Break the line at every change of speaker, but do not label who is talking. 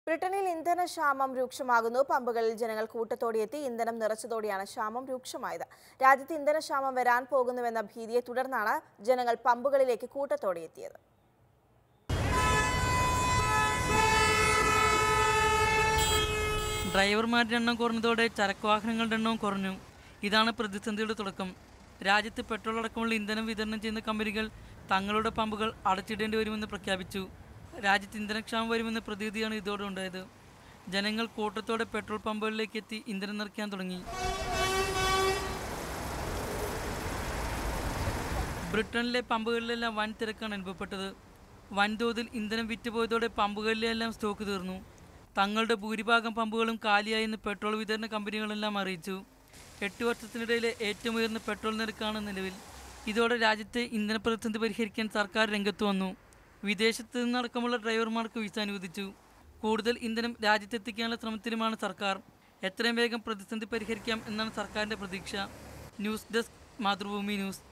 ബ്രിട്ടനിൽ ഇന്ധനക്ഷാമം രൂക്ഷമാകുന്നു പമ്പുകളിൽ ജനങ്ങൾ കൂട്ടത്തോടെ എത്തി ഇന്ധനം നിറച്ചതോടെയാണ് ക്ഷാമം രൂക്ഷമായത് രാജ്യത്ത് ഇന്ധനക്ഷാമം വരാൻ പോകുന്നുവെന്ന ഭീതിയെ തുടർന്നാണ് ജനങ്ങൾ പമ്പുകളിലേക്ക് കൂട്ടത്തോടെ എത്തിയത്
ഡ്രൈവർമാരുടെ എണ്ണം കുറഞ്ഞതോടെ ചരക്ക് വാഹനങ്ങളുടെ എണ്ണവും കുറഞ്ഞു ഇതാണ് പ്രതിസന്ധിയുടെ തുടക്കം രാജ്യത്ത് പെട്രോൾ അടക്കമുള്ള ഇന്ധനം വിതരണം ചെയ്യുന്ന കമ്പനികൾ തങ്ങളുടെ പമ്പുകൾ അടച്ചിടേണ്ടി വരുമെന്ന് പ്രഖ്യാപിച്ചു രാജ്യത്ത് ഇന്ധനക്ഷാമം വരുമെന്ന പ്രതീതിയാണ് ഇതോടെ ഉണ്ടായത് ജനങ്ങൾ കൂട്ടത്തോടെ പെട്രോൾ പമ്പുകളിലേക്ക് എത്തി ഇന്ധനം നിറയ്ക്കാൻ തുടങ്ങി ബ്രിട്ടനിലെ പമ്പുകളിലെല്ലാം വൻ തിരക്കാണ് അനുഭവപ്പെട്ടത് വൻതോതിൽ ഇന്ധനം വിറ്റുപോയതോടെ പമ്പുകളിലെല്ലാം സ്റ്റോക്ക് തീർന്നു തങ്ങളുടെ ഭൂരിഭാഗം പമ്പുകളും കാലിയായെന്ന് പെട്രോൾ വിതരണ കമ്പനികളെല്ലാം അറിയിച്ചു എട്ട് വർഷത്തിനിടയിലെ ഏറ്റവും ഉയർന്ന പെട്രോൾ നിരക്കാണ് നിലവിൽ ഇതോടെ രാജ്യത്തെ ഇന്ധന പ്രതിസന്ധി പരിഹരിക്കാൻ സർക്കാർ രംഗത്ത് വന്നു വിദേശത്ത് നിന്നടക്കമുള്ള ഡ്രൈവർമാർക്ക് വിസ അനുവദിച്ചു കൂടുതൽ ഇന്ധനം രാജ്യത്തെത്തിക്കാനുള്ള ശ്രമത്തിലുമാണ് സർക്കാർ എത്രയും വേഗം പ്രതിസന്ധി പരിഹരിക്കാം എന്നാണ് സർക്കാരിൻ്റെ പ്രതീക്ഷ ന്യൂസ് ഡെസ്ക് മാതൃഭൂമി ന്യൂസ്